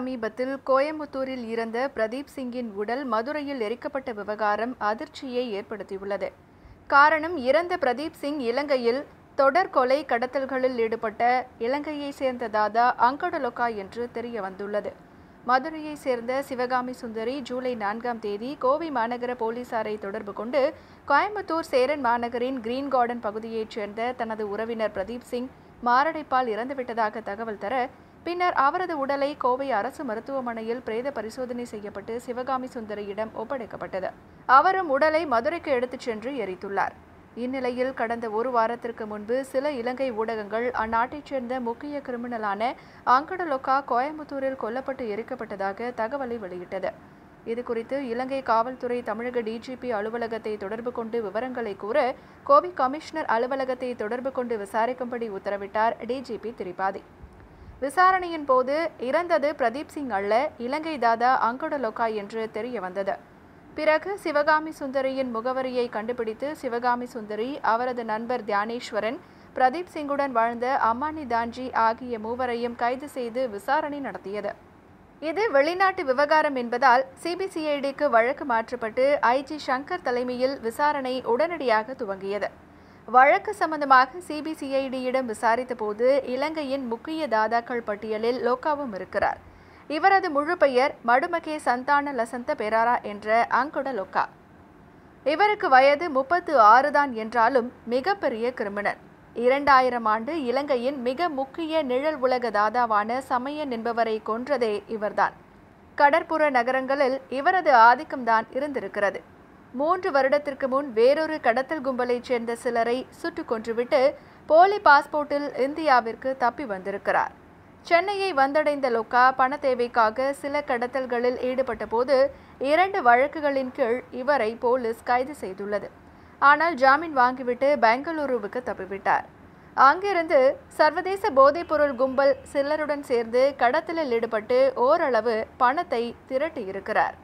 சமீபத்தில் கோயம்புத்தூரில் இறந்த பிரதீப் சிங்கின் உடல் மதுரையில் எரிக்கப்பட்ட விவகாரம் அதிர்ச்சியை ஏற்படுத்தியுள்ளது காரணம் இறந்த பிரதீப் சிங் இலங்கையில் தொடர் கொலை கடத்தல்களில் ஈடுபட்ட இலங்கையைச் சேர்ந்த தாதா அங்கடலொக்கா என்று தெரிய வந்துள்ளது மதுரையைச் சேர்ந்த சிவகாமி சுந்தரி ஜூலை நான்காம் தேதி கோவை மாநகர போலீசாரை தொடர்பு கொண்டு கோயம்புத்தூர் சேரன் மாநகரின் கிரீன் கார்டன் பகுதியைச் சேர்ந்த தனது உறவினர் பிரதீப் சிங் மாரடைப்பால் இறந்துவிட்டதாக தகவல் தர பின்னர் அவரது உடலை கோவை அரசு மருத்துவமனையில் பிரேத பரிசோதனை செய்யப்பட்டு சிவகாமி சுந்தரியிடம் ஒப்படைக்கப்பட்டது அவரும் உடலை மதுரைக்கு எடுத்துச் சென்று எரித்துள்ளார் இந்நிலையில் கடந்த ஒரு வாரத்திற்கு முன்பு சில இலங்கை ஊடகங்கள் அந்நாட்டைச் சேர்ந்த முக்கிய கிரிமினலான அங்கடலொக்கா கோயம்புத்தூரில் கொல்லப்பட்டு எரிக்கப்பட்டதாக தகவலை வெளியிட்டது இதுகுறித்து இலங்கை காவல்துறை தமிழக டிஜிபி அலுவலகத்தை தொடர்பு கொண்டு விவரங்களை கூற கோவை கமிஷனர் அலுவலகத்தை தொடர்பு கொண்டு விசாரிக்கும்படி உத்தரவிட்டார் டிஜிபி திரிபாதி விசாரணையின் போது இறந்தது பிரதீப் சிங் அல்ல இலங்கை தாதா அங்கடலொக்கா என்று தெரிய வந்தது பிறகு சிவகாமி சுந்தரியின் முகவரியை கண்டுபிடித்து சிவகாமி சுந்தரி அவரது நண்பர் தியானேஸ்வரன் பிரதீப் சிங்குடன் வாழ்ந்த அம்மானி தான்ஜி ஆகிய மூவரையும் கைது செய்து விசாரணை நடத்தியது இது வெளிநாட்டு விவகாரம் என்பதால் சிபிசிஐடிக்கு வழக்கு மாற்றப்பட்டு ஐஜி சங்கர் தலைமையில் விசாரணை உடனடியாக துவங்கியது வழக்கு சம்பந்தமாக சிபிசிஐடியிடம் விசாரித்தபோது இலங்கையின் முக்கிய தாதாக்கள் பட்டியலில் லோக்காவும் இருக்கிறார் இவரது முழு பெயர் மடுமகே சந்தான லசந்த பெராரா என்ற அங்குட லொக்கா இவருக்கு வயது முப்பத்து ஆறு தான் என்றாலும் மிகப்பெரிய கிரிமினல் இரண்டாயிரம் ஆண்டு இலங்கையின் மிக முக்கிய நிழல் உலக தாதாவான சமயன் என்பவரை கொன்றதே இவர்தான் கடற்புற நகரங்களில் இவரது ஆதிக்கம்தான் இருந்திருக்கிறது மூன்று வருடத்திற்கு முன் வேறொரு கடத்தல் கும்பலைச் சேர்ந்த சிலரை சுட்டுக் கொன்றுவிட்டு போலி பாஸ்போர்ட்டில் இந்தியாவிற்கு தப்பி வந்திருக்கிறார் சென்னையை வந்தடைந்த லொக்கா பண தேவைக்காக சில கடத்தல்களில் ஈடுபட்ட போது இரண்டு வழக்குகளின் கீழ் இவரை போலீஸ் கைது செய்துள்ளது ஆனால் ஜாமீன் வாங்கிவிட்டு பெங்களூருவுக்கு தப்பிவிட்டார் அங்கிருந்து சர்வதேச போதைப்பொருள் கும்பல் சிலருடன் சேர்ந்து கடத்தலில் ஈடுபட்டு ஓரளவு பணத்தை திரட்டியிருக்கிறார்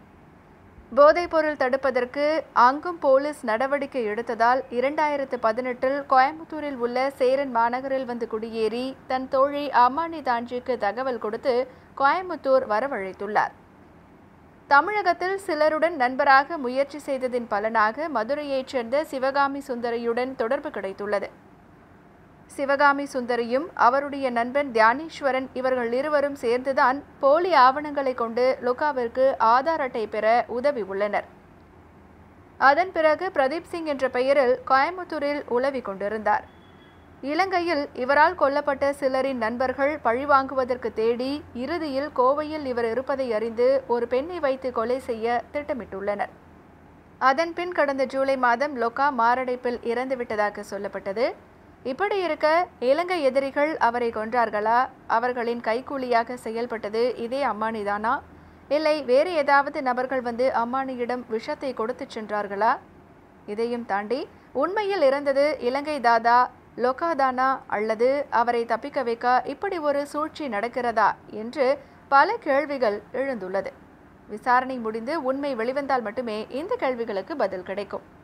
போதைப்பொருள் தடுப்பதற்கு அங்கும் போலீஸ் நடவடிக்கை எடுத்ததால் இரண்டாயிரத்து பதினெட்டில் கோயம்புத்தூரில் உள்ள சேரன் மாநகரில் வந்து குடியேறி தன் தோழி அம்மானி தாஞ்சிக்கு தகவல் கொடுத்து கோயம்புத்தூர் வரவழைத்துள்ளார் தமிழகத்தில் சிலருடன் நண்பராக முயற்சி செய்ததின் பலனாக மதுரையைச் சேர்ந்த சிவகாமி சுந்தரியுடன் தொடர்பு கிடைத்துள்ளது சிவகாமி சுந்தரியும் அவருடைய நண்பன் தியானேஸ்வரன் இவர்கள் இருவரும் சேர்ந்துதான் போலி ஆவணங்களை கொண்டு லுகாவிற்கு ஆதார் அட்டை பெற உதவி உள்ளனர் அதன் பிறகு பிரதீப் சிங் என்ற பெயரில் கோயம்புத்தூரில் உலவி கொண்டிருந்தார் இலங்கையில் இவரால் கொல்லப்பட்ட சிலரின் நண்பர்கள் பழிவாங்குவதற்கு தேடி இறுதியில் கோவையில் இவர் இருப்பதை அறிந்து ஒரு பெண்ணை வைத்து கொலை செய்ய திட்டமிட்டுள்ளனர் அதன்பின் கடந்த ஜூலை மாதம் லொக்கா மாரடைப்பில் இறந்துவிட்டதாக சொல்லப்பட்டது இப்படி இருக்க இலங்கை எதிரிகள் அவரை கொன்றார்களா அவர்களின் கைக்கூலியாக செயல்பட்டது இதே அம்மானிதானா இல்லை வேறு ஏதாவது நபர்கள் வந்து அம்மானியிடம் விஷத்தை கொடுத்துச் சென்றார்களா இதையும் தாண்டி உண்மையில் இறந்தது இலங்கை தாதா லொகாதானா அல்லது அவரை தப்பிக்க வைக்க இப்படி ஒரு சூழ்ச்சி நடக்கிறதா என்று பல கேள்விகள் எழுந்துள்ளது விசாரணை முடிந்து உண்மை வெளிவந்தால் மட்டுமே இந்த கேள்விகளுக்கு பதில் கிடைக்கும்